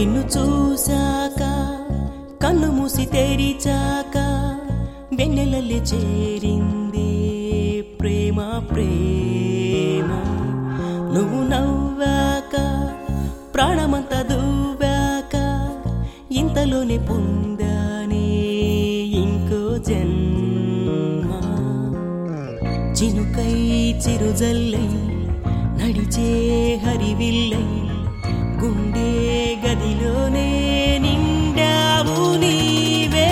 నిన్ను చూశాక కన్ను మూసి తెరిచాక వెన్నెలల్లి చేరింది ప్రేమ ప్రేమ నువ్వు నవ్వాక ప్రాణమంతా దువ్వాక ఇంతలోనే పొందానే ఇంకో జన్మ చినుకై చిరుజల్లై నడిచే హరివిల్లై గుండె గదిలోనే నిండావు నీవే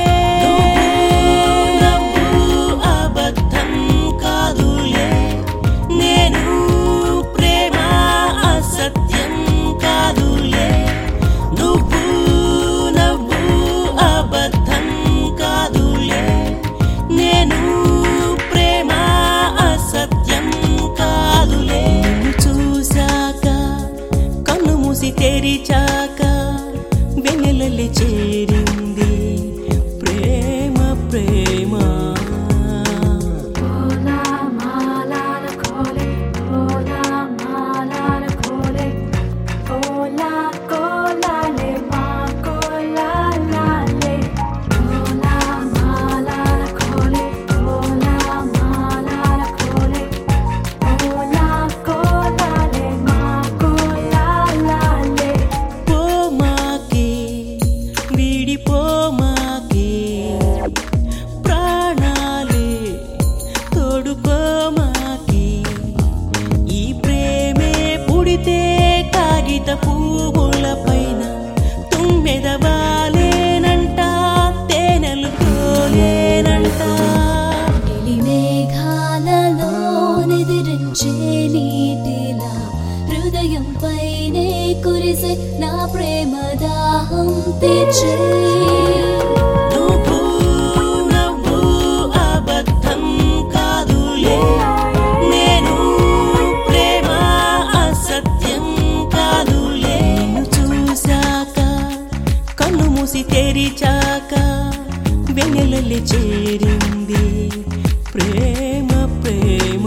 నవ్వు అబద్ధం కాదులే నేను ప్రేమ అసత్యం కాదులే నువ్వు నవ్వు అబద్ధం కాదులే నేను ప్రేమ అసత్యం కాదులే నిన్ను చూశాక కన్ను మూసి తెరిచాక వెన్నెలల్లి చేరింది ప్రేమ ప్రేమ Hola, mala la cole. Hola, mala la cole. Hola, cola le ma cola la le. Hola, mala la cole. Hola, mala la cole. Hola, cola le ma cola la le. పోమాకే వీడిపోమాకే ప్రాణాలే తోడుకోమాకే ఈ ప్రేమే పుడితే కాగిత పువ్వుల పైన తుమ్మెదవాలేనంట తేనెలు కోలేనంట నీలి మేఘాలలో నిద్రించే నీటిలా హృదయం పైనే కురిసే నా ప్రేమ దాహం తీర్చే నువ్వు నవ్వు అబద్ధం కాదులే నేను ప్రేమ అసత్యం కాదులే నిన్ను చూశాక కన్ను మూసి తెరిచాక వెన్నెలల్లి చేరింది ప్రేమ ప్రేమ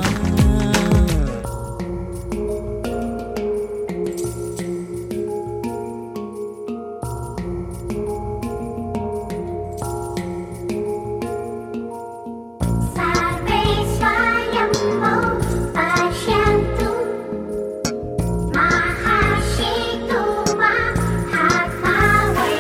सर्वे स्वयम्भो पश्यन्तु महासेतु महाभावै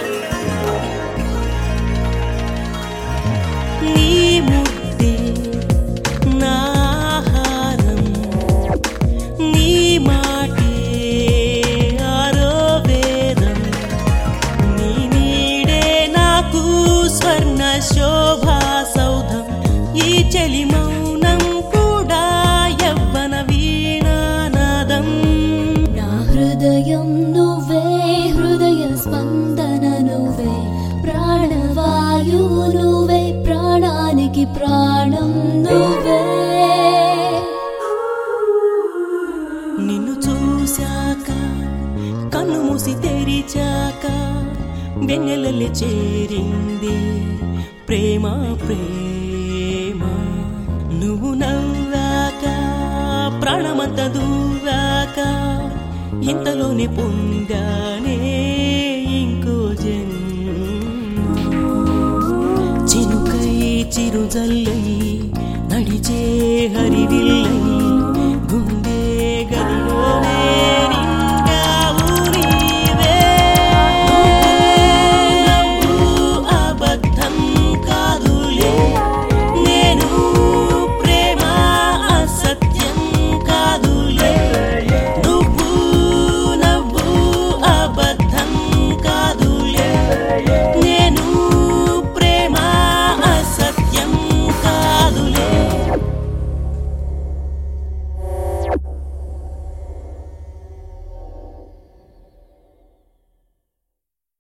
నీ ముద్దే నా ఆహారం నీ మాటే ఆరో వేదం నీ నీడే నాకు స్వర్ణ శోభా సౌధం ఈ చలి మౌనం కూడా యవ్వన వీణానాదం నా హృదయం నువ్వే హృదయ స్పందన నువ్వే ప్రాణవాయువు నువ్వే ప్రాణానికి ప్రాణం నువ్వే నిన్ను చూశాక కన్ను మూసి తెరిచాక వెన్నెలల్లి చేరింది ప్రేమ ప్రేమ నువ్వు నవ్వాక ప్రాణమంత దూవాక ఇంతలోనే పొందానే ఇంకో జన్మ చినుకై చిరుజల్లై నడిచే హరి